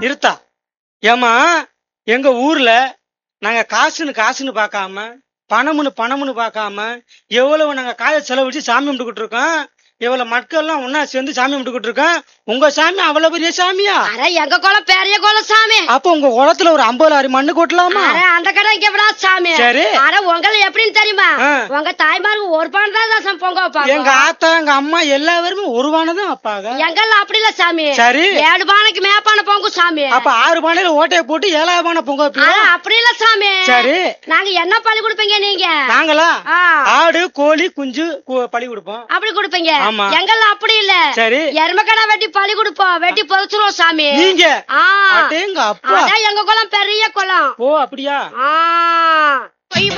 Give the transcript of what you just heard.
நிறுத்தா ஏமா எங்க ஊர்ல நாங்க காசுன்னு காசுன்னு பார்க்காம பணம்னு பணம்னு பார்க்காம எவ்வளவு நாங்க காய செலவழிச்சு சாமி கும்பிட்டுக்கிட்டு இருக்கோம் எவ்வளவு மக்கள் எல்லாம் ஒன்னா சேர்ந்து சாமி கும்பிட்டுக்கிட்டு இருக்கோம் உங்க சாமி அவ்வளவு பெரிய சாமியா அட எங்க குளம் பெரிய குளம் சாமி அப்ப உங்க குளத்துல ஒரு ஐம்பது லாரி மண்ணு கொட்டலாமா அட அந்த கடை இங்க விடா சாமி சரி. அட உங்களை எப்படின்னு தெரியுமா ஆ. உங்க தாய்மாருக்கு ஒரு பணம் தான் தாசம் பொங்க எங்க வைப்பாங்க ஆத்தா எங்க அம்மா எல்லாருமே ஒருவானதான் அப்பாங்க எங்கெல்லாம் அப்படி இல்ல சாமி சரி. ஏழு பானைக்கு மேப்பான பொங்கும் சாமி அப்ப ஆறு பானையில ஓட்டையை போட்டு ஏழாவது பானை பொங்க அட வைப்பீங்க அப்படி இல்ல சாமி சரி நாங்க என்ன பழி கொடுப்பீங்க நீங்க நாங்களா ஆ. ஆடு கோழி குஞ்சு கு- பலி கொடுப்போம் அப்படி கொடுப்பீங்க ஆமா. எங்கெல்லாம் அப்படி இல்ல சரி எருமக்கடை வெட்டி பழி கொடுப்போம் வெட்டி புதைச்சிருவோம் சாமி நீங்க ஆ அடேங்க அப்பா அதான் எங்க குளம் பெரிய குளம் ஓ அப்படியா ஆ